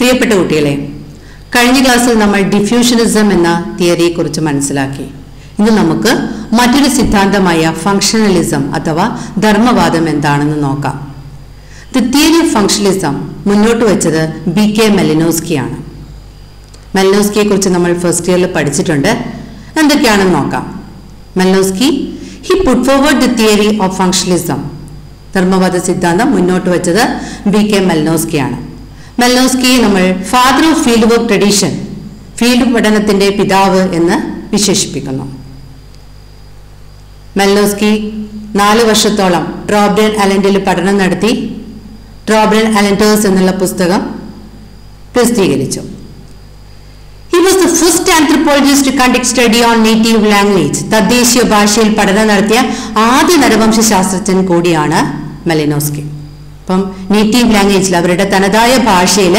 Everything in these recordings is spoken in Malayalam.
പ്രിയപ്പെട്ട കുട്ടികളെ കഴിഞ്ഞ ക്ലാസ്സിൽ നമ്മൾ ഡിഫ്യൂഷനിസം എന്ന തിയറിയെക്കുറിച്ച് മനസ്സിലാക്കി ഇന്ന് നമുക്ക് മറ്റൊരു സിദ്ധാന്തമായ ഫങ്ഷണലിസം അഥവാ ധർമ്മവാദം എന്താണെന്ന് നോക്കാം ദി തിയറി ഓഫ് ഫങ്ഷണലിസം മുന്നോട്ട് വെച്ചത് ബി കെ മെലിനോസ്കിയാണ് മെലിനോസ്കിയെ കുറിച്ച് നമ്മൾ ഫസ്റ്റ് ഇയറിൽ പഠിച്ചിട്ടുണ്ട് എന്തൊക്കെയാണെന്ന് നോക്കാം Malinowski he put forward the theory of functionalism ധർമ്മവാദ സിദ്ധാന്തം മുന്നോട്ട് വെച്ചത് ബി കെ മെലിനോസ്കിയാണ് മെലിനോസ്കിയെ നമ്മൾ father of field work tradition field പഠനത്തിന്റെ പിതാവ് എന്ന് വിശേഷിപ്പിക്കുന്നു മെലിനോസ്കി നാല് വർഷത്തോളം ട്രോബ്ഡൻ അലൻഡിൽ പഠനം നടത്തി ട്രോബ്ഡൻ അലൻറ്റേഴ്സ് എന്നുള്ള പുസ്തകം പ്രസിദ്ധീകരിച്ചു he was the first anthropologist to conduct study on native language തദ്ദേശീയ ഭാഷയിൽ പഠനം നടത്തിയ ആദ്യ നരവംശ ശാസ്ത്രജ്ഞൻ കൂടിയാണ് മെലിനോസ്കി അപ്പം നേറ്റീവ് ലാംഗ്വേജിൽ അവരുടെ തനതായ ഭാഷയിൽ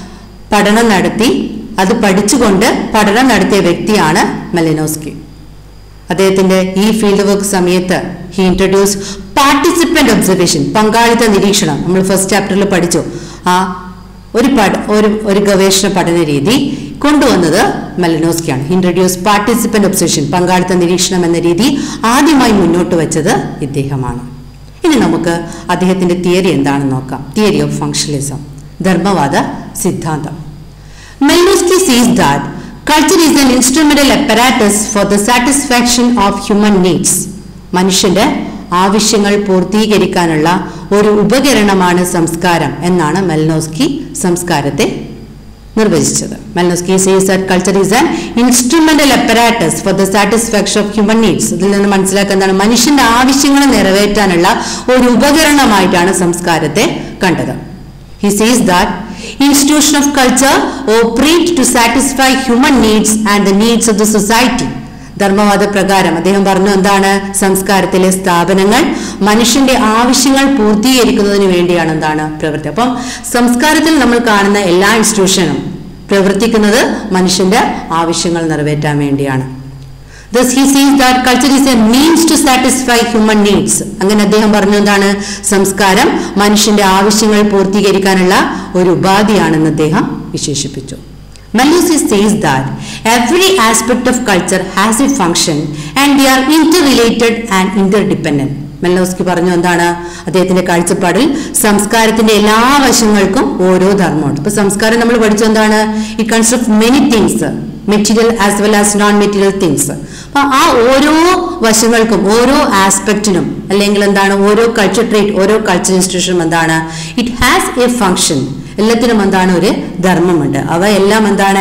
പഠനം നടത്തി അത് പഠിച്ചുകൊണ്ട് പഠനം നടത്തിയ വ്യക്തിയാണ് മെലിനോസ്കി അദ്ദേഹത്തിന്റെ ഈ ഫീൽഡ് വർക്ക് സമയത്ത് ഹി ഇൻട്രൊഡ്യൂസ് പാർട്ടിസിപ്പന്റ് ഒബ്സർവേഷൻ പങ്കാളിത്ത നിരീക്ഷണം നമ്മൾ ഫസ്റ്റ് ചാപ്റ്ററിൽ പഠിച്ചു ആ ഒരു പഠ ഒരു ഒരു ഗവേഷണ പഠന രീതി കൊണ്ടുവന്നത് മെലനോസ്കിയാണ് ഇൻട്രൊഡ്യൂസ് പാർട്ടിസിപ്പന്റ് ഒബ്സർവേഷൻ പങ്കാളിത്ത നിരീക്ഷണം എന്ന രീതി ആദ്യമായി മുന്നോട്ട് വെച്ചത് ഇദ്ദേഹമാണ് ഇനി നമുക്ക് അദ്ദേഹത്തിന്റെ തിയറി എന്താണെന്ന് നോക്കാം തിയറി ഓഫ് ഫങ്ഷണലിസം ധർമ്മവാദ സിദ്ധാന്തം Malinowski sees that culture is an instrumental apparatus for the satisfaction of human needs മനുഷ്യന്റെ ആവശ്യങ്ങൾ പൂർത്തീകരിക്കാനുള്ള ഒരു ഉപകരണമാണ് സംസ്കാരം എന്നാണ് മെൽനോസ്കി സംസ്കാരത്തെ നിർവചിച്ചത് Malinowski says that culture is an instrumental apparatus for the satisfaction of human needs ഇതിൽ നിന്ന് മനസ്സിലാക്കുക എന്താണ് മനുഷ്യന്റെ ആവശ്യങ്ങൾ നിറവേറ്റാനുള്ള ഒരു ഉപകരണമായിട്ടാണ് സംസ്കാരത്തെ കണ്ടത് he sees that institution of culture operate to satisfy human needs and the needs of the society ധർമ്മവാദ പ്രകാരം അദ്ദേഹം പറഞ്ഞു എന്താണ് സംസ്കാരത്തിലെ സ്ഥാപനങ്ങൾ മനുഷ്യന്റെ ആവശ്യങ്ങൾ പൂർത്തീകരിക്കുന്നതിന് വേണ്ടിയാണ് എന്താണ് പ്രവൃത്തി അപ്പം സംസ്കാരത്തിൽ നമ്മൾ കാണുന്ന എല്ലാ ഇൻസ്റ്റിറ്റ്യൂഷനും പ്രവർത്തിക്കുന്നത് മനുഷ്യന്റെ ആവശ്യങ്ങൾ നിറവേറ്റാൻ വേണ്ടിയാണ് Thus he sees that culture is a means to satisfy human needs. അങ്ങനെ അദ്ദേഹം പറഞ്ഞു എന്താണ് സംസ്കാരം മനുഷ്യന്റെ ആവശ്യങ്ങൾ പൂർത്തീകരിക്കാനുള്ള ഒരു ഉപാധിയാണെന്ന് അദ്ദേഹം വിശേഷിപ്പിച്ചു Melusi says that every aspect of culture has a function and they are interrelated and interdependent. മെല്ലോസ്കി പറഞ്ഞു എന്താണ് അദ്ദേഹത്തിന്റെ കാഴ്ചപ്പാടിൽ സംസ്കാരത്തിന്റെ എല്ലാ വശങ്ങൾക്കും ഓരോ ധർമ്മമുണ്ട് ഇപ്പൊ സംസ്കാരം നമ്മൾ പഠിച്ചു എന്താണ് it consists of many things material as well as non material things അപ്പൊ ആ ഓരോ വശങ്ങൾക്കും ഓരോ ആസ്പെക്റ്റിനും അല്ലെങ്കിൽ എന്താണ് ഓരോ കൾച്ചർ ട്രേറ്റ് ഓരോ കൾച്ചർ ഇൻസ്റ്റിറ്റ്യൂഷനും എന്താണ് ഇറ്റ് ഹാസ് എ ഫങ്ഷൻ എല്ലാത്തിനും എന്താണ് ഒരു ധർമ്മമുണ്ട് അവ എല്ലാം എന്താണ്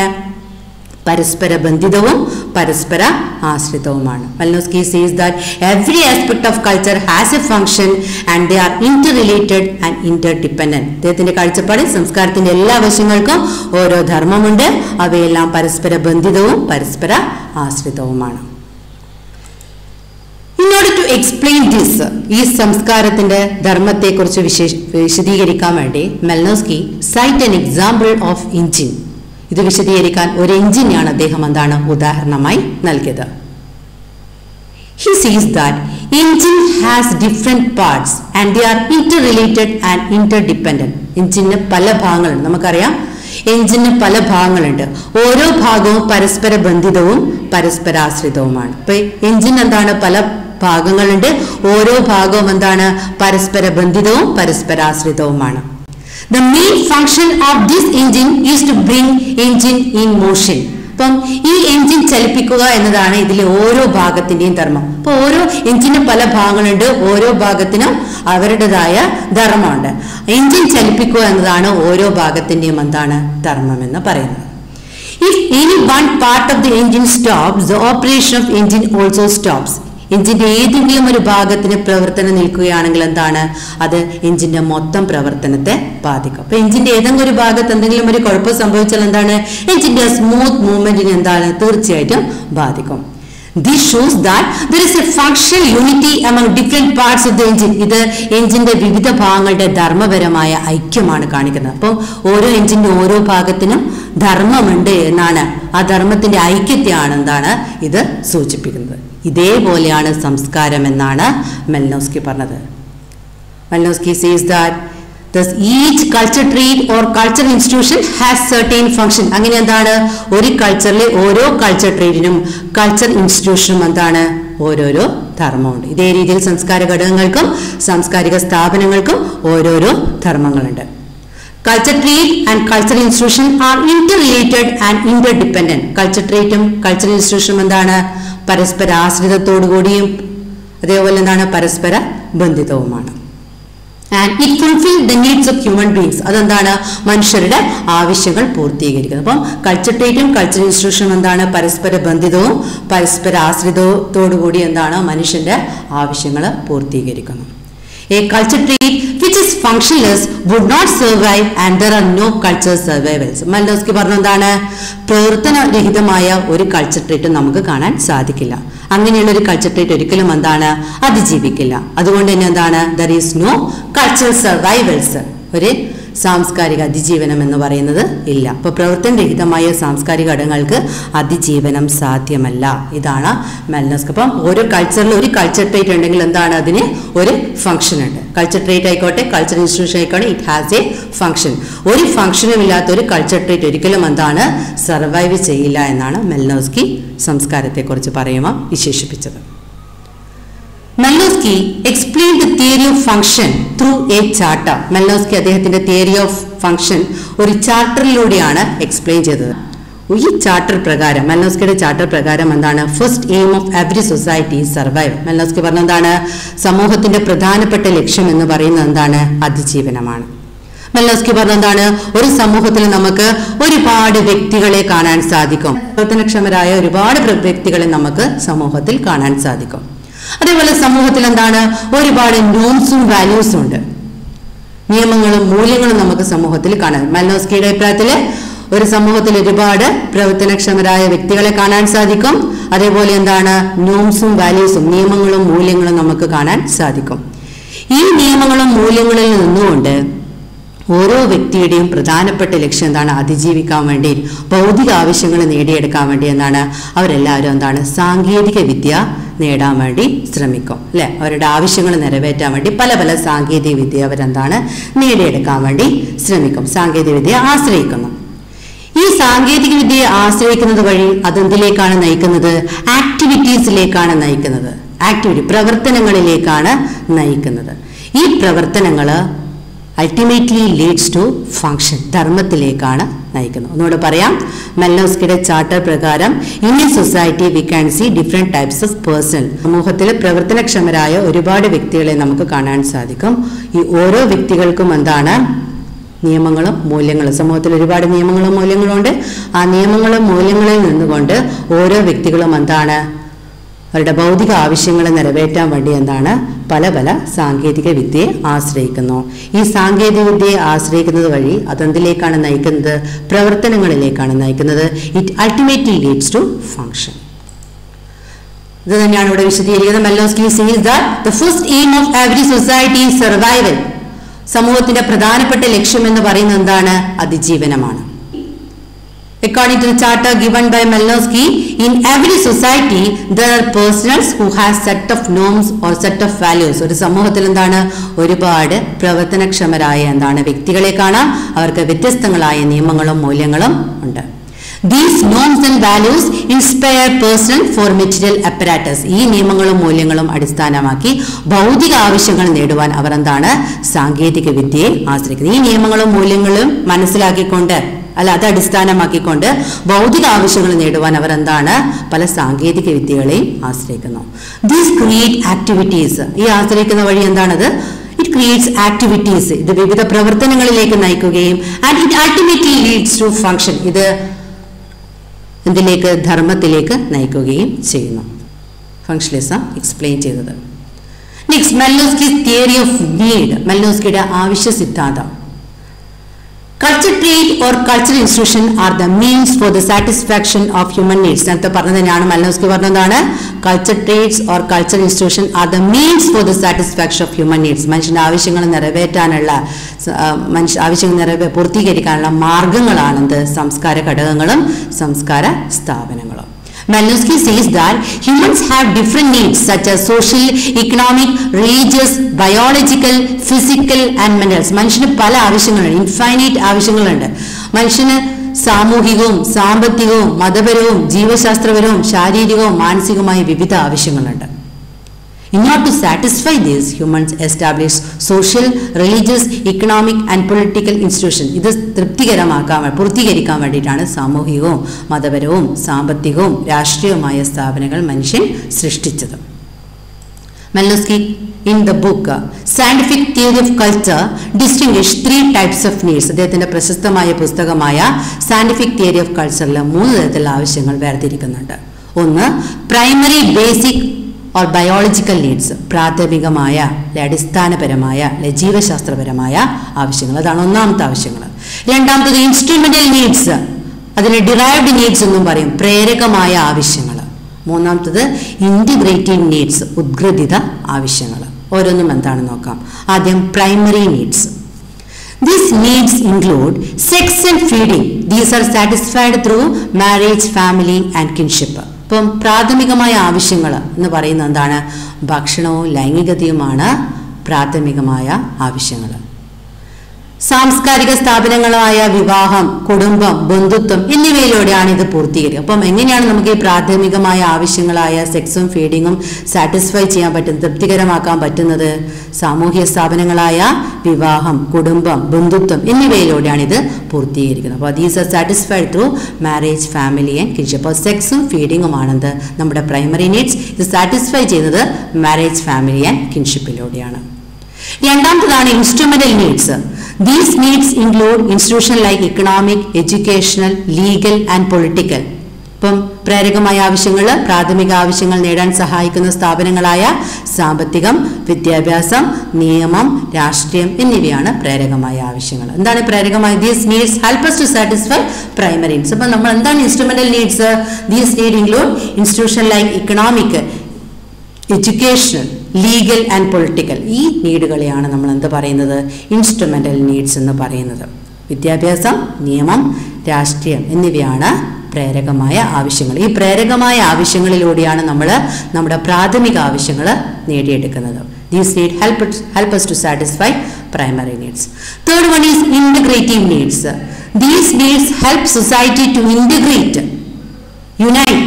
പരസ്പര ബന്ധിതവും പരസ്പര ആശ്രിതവുമാണ് Malinowski sees that every aspect of culture has a function and they are interrelated and interdependent അദ്ദേഹത്തിന്റെ കാഴ്ചപ്പാടിൽ സംസ്കാരത്തിന്റെ എല്ലാ വശങ്ങൾക്കും ഓരോ ധർമ്മമുണ്ട് അവയെല്ലാം പരസ്പര ബന്ധിതവും പരസ്പര ആശ്രിതവുമാണ് in order to explain this ഈ സംസ്കാരത്തിന്റെ ധർമ്മത്തെക്കുറിച്ച് വിശേഷ വിശദീകരിക്കാൻ വേണ്ടി Malinowski cite an example of engine ഇത് വിശദീകരിക്കാൻ ഒരു എഞ്ചിനെയാണ് അദ്ദേഹം എന്താണ് ഉദാഹരണമായി നൽകിയത് he sees that engine has different parts and they are interrelated and interdependent എഞ്ചിന് പല ഭാഗങ്ങളുണ്ട് നമുക്കറിയാം എഞ്ചിന് പല ഭാഗങ്ങളുണ്ട് ഓരോ ഭാഗവും പരസ്പര ബന്ധിതവും പരസ്പരാശ്രിതവുമാണ് ഇപ്പൊ എഞ്ചിൻ എന്താണ് പല ഭാഗങ്ങളുണ്ട് ഓരോ ഭാഗവും എന്താണ് പരസ്പര ബന്ധിതവും പരസ്പരാശ്രിതവുമാണ് The main function of this engine is to bring engine in motion. അപ്പം ഈ എഞ്ചിൻ ചലിപ്പിക്കുക എന്നതാണ് ഇതിലെ ഓരോ ഭാഗത്തിന്റെയും ധർമ്മം അപ്പൊ ഓരോ എഞ്ചിന് പല ഭാഗങ്ങളുണ്ട് ഓരോ ഭാഗത്തിനും അവരുടേതായ ധർമ്മമുണ്ട് എഞ്ചിൻ ചലിപ്പിക്കുക എന്നതാണ് ഓരോ ഭാഗത്തിന്റെയും എന്താണ് ധർമ്മം എന്ന് പറയുന്നത് if any one part of the engine stops the operation of engine also stops എഞ്ചിന്റെ ഏതെങ്കിലും ഒരു ഭാഗത്തിന് പ്രവർത്തനം നിൽക്കുകയാണെങ്കിൽ എന്താണ് അത് എഞ്ചിന്റെ മൊത്തം പ്രവർത്തനത്തെ ബാധിക്കും അപ്പൊ എഞ്ചിന്റെ ഏതെങ്കിലും ഒരു ഭാഗത്ത് എന്തെങ്കിലും ഒരു കുഴപ്പം സംഭവിച്ചാൽ എന്താണ് എഞ്ചിന്റെ സ്മൂത്ത് മൂവ്മെന്റിന് എന്താണ് തീർച്ചയായിട്ടും ബാധിക്കും this shows that there is a functional unity among different parts of the engine ഇത് എഞ്ചിന്റെ വിവിധ ഭാഗങ്ങളുടെ ധർമ്മപരമായ ഐക്യമാണ് കാണിക്കുന്നത് അപ്പോൾ ഓരോ എഞ്ചിന്റെ ഓരോ ഭാഗത്തിനും ധർമ്മമുണ്ട് എന്നാണ് ആ ധർമ്മത്തിന്റെ ഐക്യത്തെയാണ് എന്താണ് ഇത് സൂചിപ്പിക്കുന്നത് ഇതേപോലെയാണ് സംസ്കാരം എന്നാണ് മെൽനോസ്കി പറഞ്ഞത് Malinowski sees that Thus, each culture trait or cultural institution has certain function. അങ്ങനെ എന്താണ് ഒരു കൾച്ചറിലെ ഓരോ കൾച്ചർ ട്രേഡിനും കൾച്ചർ ഇൻസ്റ്റിറ്റ്യൂഷനും എന്താണ് ഓരോരോ ധർമ്മമുണ്ട് ഇതേ രീതിയിൽ സംസ്കാര ഘടകങ്ങൾക്കും സാംസ്കാരിക സ്ഥാപനങ്ങൾക്കും ഓരോരോ ധർമ്മങ്ങളുണ്ട് culture trait and culture institution are interrelated and interdependent culture ട്രേറ്റും കൾച്ചർ ഇൻസ്റ്റിറ്റ്യൂഷനും എന്താണ് പരസ്പര ആശ്രിതത്തോടു കൂടിയും അതേപോലെ എന്താണ് പരസ്പര ബന്ധിതവുമാണ് and it fulfil the needs of human beings അതെന്താണ് മനുഷ്യരുടെ ആവശ്യങ്ങൾ പൂർത്തീകരിക്കുന്നത് അപ്പം കൾച്ചർ ട്രേറ്റും കൾച്ചർ ഇൻസ്റ്റിറ്റ്യൂഷനും എന്താണ് പരസ്പര ബന്ധിതവും പരസ്പര ആശ്രിതത്തോടു കൂടി എന്താണ് മനുഷ്യന്റെ ആവശ്യങ്ങൾ പൂർത്തീകരിക്കുന്നു a culture trait which is functionless would not survive and there are no culture survivals Malinowski പറഞ്ഞ എന്താണ് പ്രവർത്തനരഹിതമായ ഒരു കൾച്ചർ ട്രേറ്റ് നമുക്ക് കാണാൻ സാധിക്കില്ല അങ്ങനെയുള്ള ഒരു കൾച്ചർ ട്രേറ്റ് ഒരിക്കലും എന്താണ് അതിജീവിക്കില്ല അതുകൊണ്ട് തന്നെ എന്താണ് there is no culture survivals ഒരു സാംസ്കാരിക അതിജീവനം എന്ന് പറയുന്നത് ഇല്ല അപ്പൊ പ്രവർത്തനരഹിതമായ സാംസ്കാരിക ഘടകങ്ങൾക്ക് അതിജീവനം സാധ്യമല്ല ഇതാണ് മെൽനസ്ക് അപ്പം ഓരോ കൾച്ചറിൽ ഒരു കൾച്ചർ ട്രേറ്റ് ഉണ്ടെങ്കിൽ എന്താണ് അതിന് ഒരു ഫംഗ്ഷൻ ഉണ്ട് കൾച്ചർ ട്രേറ്റ് ആയിക്കോട്ടെ കൾച്ചർ ഇൻസ്റ്റിറ്റ്യൂഷൻ ആയിക്കോട്ടെ ഇറ്റ് ഹാസ് എ ഫംഗ്ഷൻ ഒരു ഫംഗ്ഷനും ഇല്ലാത്ത ഒരു കൾച്ചർ ട്രേറ്റ് ഒരിക്കലും എന്താണ് സർവൈവ് ചെയ്യില്ല എന്നാണ് മെൽനോസ്കി സംസ്കാരത്തെക്കുറിച്ച് പറയുമ്പോൾ വിശേഷിപ്പിച്ചത് Malinowski explain the theory of function through a charter Malinowski അദ്ദേഹത്തിന്റെ തിയറി ഓഫ് ഫംഗ്ഷൻ ഒരു ചാർട്ടറിലൂടെയാണ് എക്സ്പ്ലെയിൻ ചെയ്തത് ഈ ചാർട്ടർ പ്രകാരം മെല്ലോസ്കിയുടെ ചാർട്ടർ പ്രകാരം എന്താണ് first aim of every society survive Malinowski പറഞ്ഞ എന്താണ് സമൂഹത്തിന്റെ പ്രധാനപ്പെട്ട ലക്ഷ്യം എന്ന് പറയുന്നത് എന്താണ് അതിജീവനമാണ് മെല്ലോസ്കി പറഞ്ഞ എന്താണ് ഒരു സമൂഹത്തിൽ നമുക്ക് ഒരുപാട് വ്യക്തികളെ കാണാൻ സാധിക്കും പ്രവർത്തനക്ഷമരായ ഒരുപാട് പ്ര- വ്യക്തികളെ നമുക്ക് സമൂഹത്തിൽ കാണാൻ സാധിക്കും അതേപോലെ സമൂഹത്തിൽ എന്താണ് ഒരുപാട് നോംസും വാല്യൂസും ഉണ്ട് നിയമങ്ങളും മൂല്യങ്ങളും നമുക്ക് സമൂഹത്തിൽ കാണാം മൽനോസ്കിയുടെ അഭിപ്രായത്തില് ഒരു സമൂഹത്തിൽ ഒരുപാട് പ്രവർത്തനക്ഷമരായ വ്യക്തികളെ കാണാൻ സാധിക്കും അതേപോലെ എന്താണ് നോംസും വാല്യൂസും നിയമങ്ങളും മൂല്യങ്ങളും നമുക്ക് കാണാൻ സാധിക്കും ഈ നിയമങ്ങളും മൂല്യങ്ങളിൽ നിന്നുകൊണ്ട് ഓരോ വ്യക്തിയുടെയും പ്രധാനപ്പെട്ട ലക്ഷ്യം എന്താണ് അതിജീവിക്കാൻ വേണ്ടി ഭൗതിക ആവശ്യങ്ങൾ നേടിയെടുക്കാൻ വേണ്ടി എന്താണ് അവരെല്ലാവരും എന്താണ് സാങ്കേതിക വിദ്യ നേടാൻ വേണ്ടി ശ്രമിക്കും അല്ലെ അവരുടെ ആവശ്യങ്ങൾ നിറവേറ്റാൻ വേണ്ടി പല പല സാങ്കേതിക വിദ്യ അവരെന്താണ് നേടിയെടുക്കാൻ വേണ്ടി ശ്രമിക്കും സാങ്കേതിക വിദ്യ ആശ്രയിക്കുന്നു ഈ സാങ്കേതിക വിദ്യയെ ആശ്രയിക്കുന്നത് വഴി അതെന്തിലേക്കാണ് നയിക്കുന്നത് ആക്ടിവിറ്റീസിലേക്കാണ് നയിക്കുന്നത് ആക്ടിവിറ്റി പ്രവർത്തനങ്ങളിലേക്കാണ് നയിക്കുന്നത് ഈ പ്രവർത്തനങ്ങൾ അൾട്ടിമേറ്റ്ലി ലീഡ്സ് ടു ഫങ്ഷൻ ധർമ്മത്തിലേക്കാണ് നയിക്കുന്നത് ഒന്നുകൂടെ പറയാം മെല്ലോസ്കിയുടെ ചാർട്ടർ പ്രകാരം in a society we can see different types of person സമൂഹത്തിൽ പ്രവർത്തനക്ഷമരായ ഒരുപാട് വ്യക്തികളെ നമുക്ക് കാണാൻ സാധിക്കും ഈ ഓരോ വ്യക്തികൾക്കും എന്താണ് നിയമങ്ങളും മൂല്യങ്ങളും സമൂഹത്തിൽ ഒരുപാട് നിയമങ്ങളും മൂല്യങ്ങളും ഉണ്ട് ആ നിയമങ്ങളും മൂല്യങ്ങളിൽ നിന്നുകൊണ്ട് ഓരോ വ്യക്തികളും എന്താണ് അവരുടെ ഭൗതിക ആവശ്യങ്ങൾ നിറവേറ്റാൻ വേണ്ടി എന്താണ് പല പല സാങ്കേതിക വിദ്യയെ ആശ്രയിക്കുന്നു ഈ സാങ്കേതിക വിദ്യയെ ആശ്രയിക്കുന്നത് വഴി അതെന്തിലേക്കാണ് നയിക്കുന്നത് പ്രവർത്തനങ്ങളിലേക്കാണ് നയിക്കുന്നത് it ultimately leads to function ഇത് തന്നെയാണ് ഇവിടെ വിശദീകരിക്കുന്നത് Malinowski sees that the first aim of every society survival സമൂഹത്തിന്റെ പ്രധാനപ്പെട്ട ലക്ഷ്യം എന്ന് പറയുന്നത് എന്താണ് അതിജീവനമാണ് According to the charter given by Malinowski, in every society there are personals who have set of norms or set of values. ഒരു സമൂഹത്തിൽ എന്താണ് ഒരുപാട് പ്രവർത്തനക്ഷമരായ എന്താണ് വ്യക്തികളെ കാണാം അവർക്ക് വ്യത്യസ്തങ്ങളായ നിയമങ്ങളും മൂല്യങ്ങളും ഉണ്ട് these norms and values inspire personnel for material apparatus ഈ നിയമങ്ങളും മൂല്യങ്ങളും അടിസ്ഥാനമാക്കി ഭൗതിക ആവശ്യങ്ങൾ നേടുവാൻ അവർ എന്താണ് സാങ്കേതിക വിദ്യയെ ആശ്രയിക്കുന്നത് ഈ നിയമങ്ങളും മൂല്യങ്ങളും മനസ്സിലാക്കിക്കൊണ്ട് അല്ല അത് അടിസ്ഥാനമാക്കിക്കൊണ്ട് ഭൗതിക ആവശ്യങ്ങൾ നേടുവാൻ അവർ എന്താണ് പല സാങ്കേതിക വിദ്യകളെയും ആശ്രയിക്കുന്നു ദീസ് ക്രിയേറ്റ് ആക്ടിവിറ്റീസ് ഈ ആശ്രയിക്കുന്ന വഴി എന്താണത് ഇറ്റ് ക്രിയേറ്റ്സ് ആക്ടിവിറ്റീസ് ഇത് വിവിധ പ്രവർത്തനങ്ങളിലേക്ക് നയിക്കുകയും and it ultimately leads to function ഇത് എന്തിലേക്ക് ധർമ്മത്തിലേക്ക് നയിക്കുകയും ചെയ്യുന്നു ഫങ്ഷനിസം എക്സ്പ്ലെയിൻ ചെയ്തത് next Malinowski's theory of need മെല്ലോസ്കിയുടെ ആവശ്യ സിദ്ധാന്തം culture trait or culture institution are the means for the satisfaction of human needs നേരത്തെ പറഞ്ഞത് തന്നെയാണ് മല്ലോസ്കി പറഞ്ഞതാണ് culture traits or culture institution are the means for the satisfaction of human needs മനുഷ്യന്റെ ആവശ്യങ്ങൾ നിറവേറ്റാനുള്ള സ- ആ, മനുഷ്യ ആവശ്യങ്ങൾ നിറവേ പൂർത്തീകരിക്കാനുള്ള മാർഗങ്ങളാണെന്ത് സംസ്കാര ഘടകങ്ങളും സംസ്കാര സ്ഥാപനങ്ങളും Malinowski says that humans have different needs such as social, economic, religious, biological, physical and mental. മനുഷ്യന് പല ആവശ്യങ്ങളുണ്ട് ഇൻഫൈനൈറ്റ് ആവശ്യങ്ങളുണ്ട് മനുഷ്യന് സാമൂഹികവും സാമ്പത്തികവും മതപരവും ജീവശാസ്ത്രപരവും ശാരീരികവും മാനസികവുമായ വിവിധ ആവശ്യങ്ങളുണ്ട് In order to satisfy this, humans establish social, religious, economic and political institutions. ഇത് തൃപ്തികരമാക്കാൻ വേ- പൂർത്തീകരിക്കാൻ വേണ്ടിയിട്ടാണ് സാമൂഹികവും മതപരവും സാമ്പത്തികവും രാഷ്ട്രീയവുമായ സ്ഥാപനങ്ങൾ മനുഷ്യൻ സൃഷ്ടിച്ചത് Malinowski in the book uh, Scientific Theory of Culture distinguished three types of needs. അദ്ദേഹത്തിന്റെ പ്രശസ്തമായ പുസ്തകമായ സയന്റിഫിക് തിയറി ഓഫ് കൾച്ചറിൽ മൂന്ന് തരത്തിലുള്ള ആവശ്യങ്ങൾ വേർതിരിക്കുന്നുണ്ട് ഒന്ന് primary basic or biological needs പ്രാഥമികമായ അല്ലെ അടിസ്ഥാനപരമായ അല്ലെ ജീവശാസ്ത്രപരമായ ആവശ്യങ്ങൾ അതാണ് ഒന്നാമത്തെ ആവശ്യങ്ങൾ രണ്ടാമത്തത് ഇൻസ്ട്രുമെന്റൽ നീഡ്സ് അതിന് ഡിറൈവ്ഡ് നീഡ്സ് എന്നും പറയും പ്രേരകമായ ആവശ്യങ്ങൾ മൂന്നാമത്തത് ഇൻറ്റിഗ്രേറ്റീവ് നീഡ്സ് ഉദ്ഗ്രഥിത ആവശ്യങ്ങൾ ഓരോന്നും എന്താണെന്ന് നോക്കാം ആദ്യം primary needs these needs include sex and feeding these are satisfied through marriage family and kinship ഇപ്പം പ്രാഥമികമായ ആവശ്യങ്ങൾ എന്ന് പറയുന്നത് എന്താണ് ഭക്ഷണവും ലൈംഗികതയുമാണ് പ്രാഥമികമായ ആവശ്യങ്ങൾ സാംസ്കാരിക സ്ഥാപനങ്ങളായ വിവാഹം കുടുംബം ബന്ധുത്വം എന്നിവയിലൂടെയാണ് ഇത് പൂർത്തീകരിക്കുക അപ്പം എങ്ങനെയാണ് നമുക്ക് ഈ പ്രാഥമികമായ ആവശ്യങ്ങളായ സെക്സും ഫീഡിങ്ങും സാറ്റിസ്ഫൈ ചെയ്യാൻ പറ്റുന്നത് തൃപ്തികരമാക്കാൻ പറ്റുന്നത് സാമൂഹ്യ സ്ഥാപനങ്ങളായ വിവാഹം കുടുംബം ബന്ധുത്വം എന്നിവയിലൂടെയാണ് ഇത് പൂർത്തീകരിക്കുന്നത് അപ്പോൾ these are satisfied through marriage family and kinship അപ്പോൾ സെക്സും ഫീഡിങ്ങുമാണെന്ത് നമ്മുടെ പ്രൈമറി നീഡ്സ് ഇത് സാറ്റിസ്ഫൈ ചെയ്യുന്നത് മാരേജ് ഫാമിലി ആൻഡ് കിൻഷിപ്പിലൂടെയാണ് രണ്ടാമത്തതാണ് instrumental needs these needs include institution like economic educational legal and political ഇപ്പം പ്രേരകമായ ആവശ്യങ്ങൾ പ്രാഥമിക ആവശ്യങ്ങൾ നേടാൻ സഹായിക്കുന്ന സ്ഥാപനങ്ങളായ സാമ്പത്തികം വിദ്യാഭ്യാസം നിയമം രാഷ്ട്രീയം എന്നിവയാണ് പ്രേരകമായ ആവശ്യങ്ങൾ എന്താണ് പ്രേരകമായ these needs help to satisfy primary needs അപ്പം നമ്മൾ എന്താണ് instrumental needs these need include institution like economic educational legal and political ഈ നീഡുകളെയാണ് നമ്മൾ എന്ത് പറയുന്നത് ഇൻസ്ട്രുമെന്റൽ നീഡ്സ് എന്ന് പറയുന്നത് വിദ്യാഭ്യാസം നിയമം രാഷ്ട്രീയം എന്നിവയാണ് പ്രേരകമായ ആവശ്യങ്ങൾ ഈ പ്രേരകമായ ആവശ്യങ്ങളിലൂടെയാണ് നമ്മൾ നമ്മുടെ പ്രാഥമിക ആവശ്യങ്ങൾ നേടിയെടുക്കുന്നത് these need help help us to satisfy primary needs third one is integrative needs these needs help society to integrate unite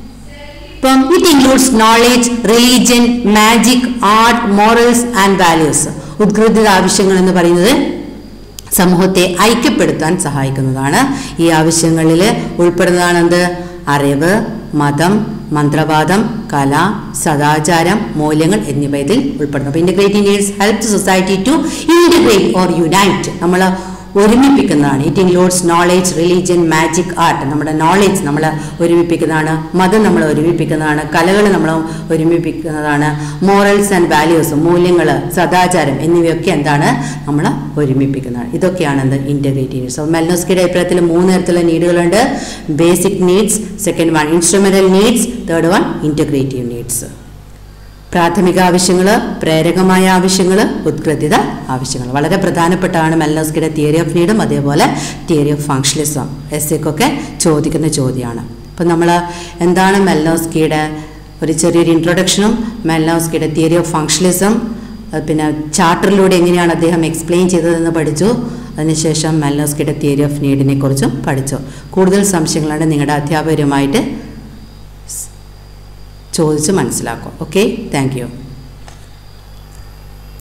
ഇപ്പം it includes knowledge religion magic art morals and values ഉദ്ഗ്രഥിത ആവശ്യങ്ങൾ എന്ന് പറയുന്നത് സമൂഹത്തെ ഐക്യപ്പെടുത്താൻ സഹായിക്കുന്നതാണ് ഈ ആവശ്യങ്ങളിൽ ഉൾപ്പെടുന്നതാണ് എന്ത് അറിവ് മതം മന്ത്രവാദം കല സദാചാരം മൂല്യങ്ങൾ എന്നിവ ഇതിൽ ഉൾപ്പെടുന്നു അപ്പോൾ integrative needs help society to integrate or unite നമ്മൾ ഒരുമിപ്പിക്കുന്നതാണ് it includes knowledge religion magic art നമ്മുടെ നോളേജ് നമ്മൾ ഒരുമിപ്പിക്കുന്നതാണ് മതം നമ്മൾ ഒരുമിപ്പിക്കുന്നതാണ് കലകൾ നമ്മൾ ഒരുമിപ്പിക്കുന്നതാണ് മോറൽസ് ആൻഡ് വാല്യൂസ് മൂല്യങ്ങൾ സദാചാരം എന്നിവയൊക്കെ എന്താണ് നമ്മൾ ഒരുമിപ്പിക്കുന്നതാണ് ഇതൊക്കെയാണ് എന്ത് ഇൻറ്റഗ്രേറ്റീവ് നീഡ്സ് അപ്പോൾ മെൽനോസ്കിയുടെ അഭിപ്രായത്തിൽ മൂന്ന് തരത്തിലുള്ള നീഡുകളുണ്ട് basic needs second one instrumental needs third one integrative needs പ്രാഥമിക ആവശ്യങ്ങൾ പ്രേരകമായ ആവശ്യങ്ങൾ ഉത്കൃതിത ആവശ്യങ്ങൾ വളരെ പ്രധാനപ്പെട്ടാണ് മെല്ലോസ്കിയുടെ തിയറി ഓഫ് നീഡും അതേപോലെ തിയറി ഓഫ് ഫങ്ഷനിസം എസ് എക്കൊക്കെ ചോദിക്കുന്ന ചോദ്യമാണ് അപ്പം നമ്മൾ എന്താണ് മെല്ലോസ്കിയുടെ ഒരു ചെറിയൊരു ഇൻട്രൊഡക്ഷനും മെല്ലോസ്കിയുടെ തിയറി ഓഫ് ഫങ്ഷനിസം പിന്നെ ചാർട്ടറിലൂടെ എങ്ങനെയാണ് അദ്ദേഹം എക്സ്പ്ലെയിൻ ചെയ്തതെന്ന് പഠിച്ചു അതിനുശേഷം മെല്ലോസ്കിയുടെ തിയറി ഓഫ് നീഡിനെ കുറിച്ചും പഠിച്ചു കൂടുതൽ സംശയങ്ങളാണ് നിങ്ങളുടെ അധ്യാപകരുമായിട്ട് ചോദിച്ച് മനസ്സിലാക്കും ഓക്കെ താങ്ക് യു